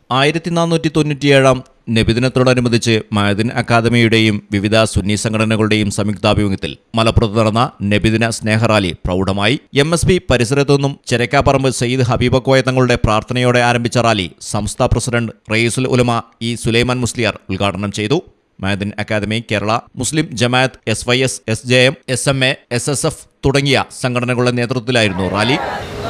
ആയിരത്തി നാനൂറ്റി തൊണ്ണൂറ്റിയേഴാം നബിദിനത്തോടനുബന്ധിച്ച് മഹദിൻ അക്കാദമിയുടെയും വിവിധ സുന്നി സംഘടനകളുടെയും സംയുക്താഭിമുഖ്യത്തിൽ മലപ്പുറത്ത് നടന്ന നബിദിന സ്നേഹറാലി പ്രൗഢമായി എം എസ് പി പരിസരത്തു നിന്നും ചെരക്കാപ്പറമ്പ് സയ്യിദ് ഹബീബക്കോയ തങ്ങളുടെ പ്രാർത്ഥനയോടെ ആരംഭിച്ച റാലി സംസ്ഥാന പ്രസിഡന്റ് റയീസുൽ ഉലമ ഇ സുലൈമാൻ മുസ്ലിയാർ ഉദ്ഘാടനം ചെയ്തു Mahdin academy Kerala Muslim Jamaath S Y S S J M S M A S S F തുടങ്ങിയ സംഘടനകളുടെ നേതൃത്വത്തിലായിരുന്നു റാലി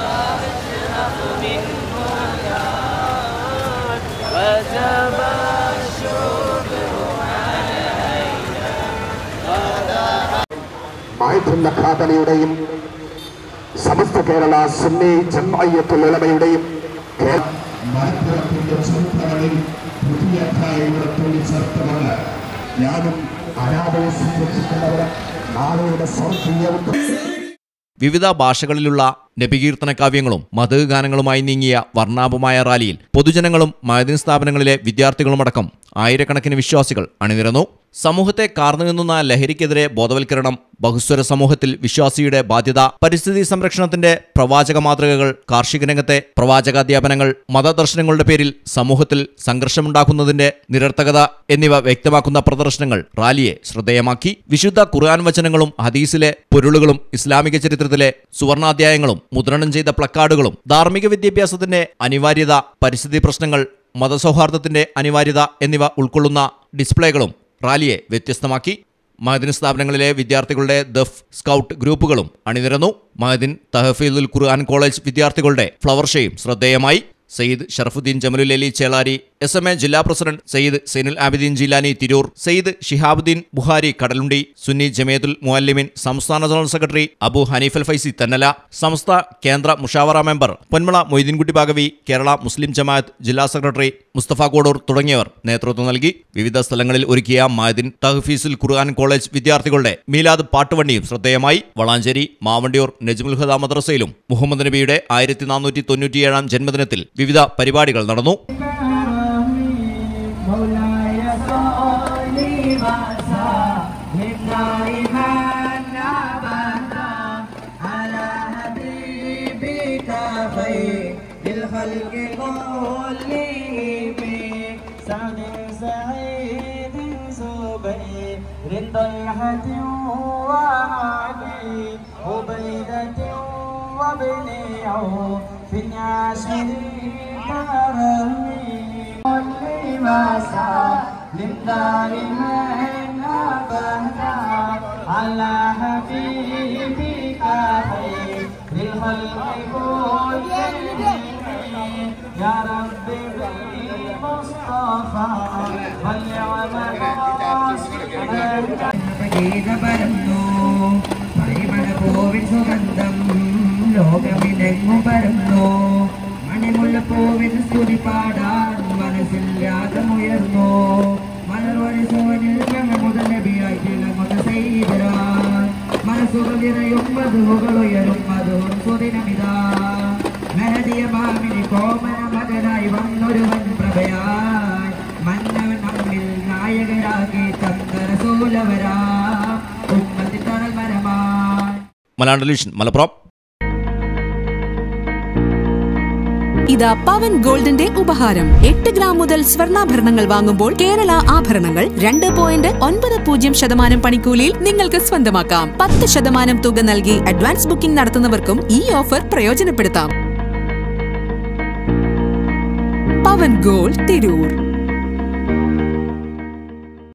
മായത്തുൽ അക്കാദമിയുടെയും സമസ്ത കേരള സുന്നി ജമായത്തുൽ ഉലമയുടെയും കേ- മലപ്പുറത്തിന്റെ ചരിത്രങ്ങളിൽ പുതിയ അധ്യായങ്ങൾ കൂടിച്ചേർത്തുകൊണ്ട് ഞാനും അനാഥയെ സംരക്ഷിക്കുന്നവർ നാളെയുടെ സ്വർഗീയവും വിവിധ ഭാഷകളിലുള്ള നബികീർത്തന കാവ്യങ്ങളും മതക് ഗാനങ്ങളുമായി നീങ്ങിയ വർണ്ണാഭമായ റാലിയിൽ പൊതുജനങ്ങളും മഹദിൻ സ്ഥാപനങ്ങളിലെ വിദ്യാർത്ഥികളുമടക്കം ആയിരക്കണക്കിന് വിശ്വാസികൾ അണിനിരന്നു സമൂഹത്തെ കാർന്നു നിന്നുന്ന ലഹരിക്കെതിരെ ബോധവൽക്കരണം ബഹുസ്വര സമൂഹത്തിൽ വിശ്വാസിയുടെ ബാധ്യത പരിസ്ഥിതി സംരക്ഷണത്തിന്റെ പ്രവാചക മാതൃകകൾ കാർഷിക രംഗത്തെ പ്രവാചകാധ്യാപനങ്ങൾ മതദർശനങ്ങളുടെ പേരിൽ സമൂഹത്തിൽ സംഘർഷമുണ്ടാക്കുന്നതിന്റെ നിരർത്ഥകത എന്നിവ വ്യക്തമാക്കുന്ന പ്രദർശനങ്ങൾ റാലിയെ ശ്രദ്ധേയമാക്കി വിശുദ്ധ ഖുർആൻ വചനങ്ങളും ഹദീസിലെ പൊരുളുകളും ഇസ്ലാമിക ചരിത്രത്തിലെ സുവർണാധ്യായങ്ങളും മുദ്രണം ചെയ്ത പ്ലക്കാർഡുകളും ധാർമ്മിക വിദ്യാഭ്യാസത്തിന്റെ അനിവാര്യത പരിസ്ഥിതി പ്രശ്നങ്ങൾ മതസൗഹാർദ്ദത്തിന്റെ അനിവാര്യത എന്നിവ ഉൾക്കൊള്ളുന്ന ഡിസ്പ്ലേകളും റാലിയെ വ്യത്യസ്തമാക്കി മഹദിൻ സ്ഥാപനങ്ങളിലെ വിദ്യാർത്ഥികളുടെ ദഫ് സ്കൗട്ട് ഗ്രൂപ്പുകളും അണിനിരന്നു മഹദിൻ തഹഫീദുൽ ഖുർആൻ കോളേജ് വിദ്യാർത്ഥികളുടെ ഫ്ലവർ ഷോയും ശ്രദ്ധേയമായി Sayyid Sharafuddeen Jamalul Ali Chelari S M A ജില്ലാ പ്രസിഡന്റ് സയ്യിദ് സൈനുൽ ആബിദീൻ ജിലാനി തിരൂർ സയ്യിദ് ഷിഹാബുദ്ദീൻ ബുഹാരി കടലുണ്ടി സുന്നി ജമേതുൽ മുഅല്ലിമിൻ സംസ്ഥാന ജനറൽ സെക്രട്ടറി അബു ഹനീഫൽ ഫൈസി തെന്നല സംസ്ഥ കേന്ദ്ര മുഷാവറ മെമ്പർ പൊന്മള മൊയ്തീൻകുട്ടി ബാഗവി കേരള മുസ്ലിം ജമാഅത്ത് ജില്ലാ സെക്രട്ടറി മുസ്തഫ കോഡൂർ തുടങ്ങിയവർ നേതൃത്വം നൽകി വിവിധ സ്ഥലങ്ങളിൽ ഒരുക്കിയ മാദിൻ തഹഫീസുൽ ഖുർആൻ കോളേജ് വിദ്യാർത്ഥികളുടെ മീലാദ് പാട്ടുവണ്ടിയും ശ്രദ്ധേയമായി വളാഞ്ചേരി മാവണ്ടിയൂർ നജ്മുൽ ഹുദ മദ്രസയിലും മുഹമ്മദ് നബിയുടെ ആയിരത്തി നാനൂറ്റി തൊണ്ണൂറ്റിയേഴാം ജന്മദിനത്തിൽ വിവിധ പരിപാടികൾ നടന്നു مولاي صل وسلم دائما ابدا على حبيبك خير الخلق كلهم سعد سعيد زبير طلحة وعلي عبيدة وابن عوف ياسر كرمي وسلم دائما ابدا على حبيبك خير الخلق كلهم يا رب بالمصطفى പരന്നു പരിമള പൂവിൻ സുഗന്ധം ലോകമിലെങ്ങും പരന്നു മണിമുള്ള പൂവിൻ സ്തുതി പാടാൻ മനസ്സിൽ യാഗമുയർന്നു മലർവഴി സോനിൽ മുതൽ നബിയായി ചിലമുത ചെയ്തരാൻ മനസ്സുകൾ നിറയും മധുകൾ ഉയരും മധുവും സുദിനമിതാ മെഹദിയ മാമിനി കോമന മകനായി വന്നൊരുവൻ പ്രഭയായി മന്നവൻ നമ്മിൽ നായകരാക്കി ചന്ദ്ര സൂലവരാ ഉമ്മത്തി തണൽ മരമായി മലയാളം ടെലിവിഷൻ മലപ്പുറം ഇതാ പവൻ ഗോൾഡിന്റെ ഉപഹാരം എട്ട് ഗ്രാം മുതൽ സ്വർണ്ണാഭരണങ്ങൾ വാങ്ങുമ്പോൾ കേരള ആഭരണങ്ങൾ രണ്ട് പോയിന്റ് ഒൻപത് പൂജ്യം ശതമാനം പണിക്കൂലിയിൽ നിങ്ങൾക്ക് സ്വന്തമാക്കാം പത്ത് ശതമാനം തുക നൽകി അഡ്വാൻസ് ബുക്കിംഗ് നടത്തുന്നവർക്കും ഈ ഓഫർ പ്രയോജനപ്പെടുത്താം പവൻ ഗോൾഡ് തിരൂർ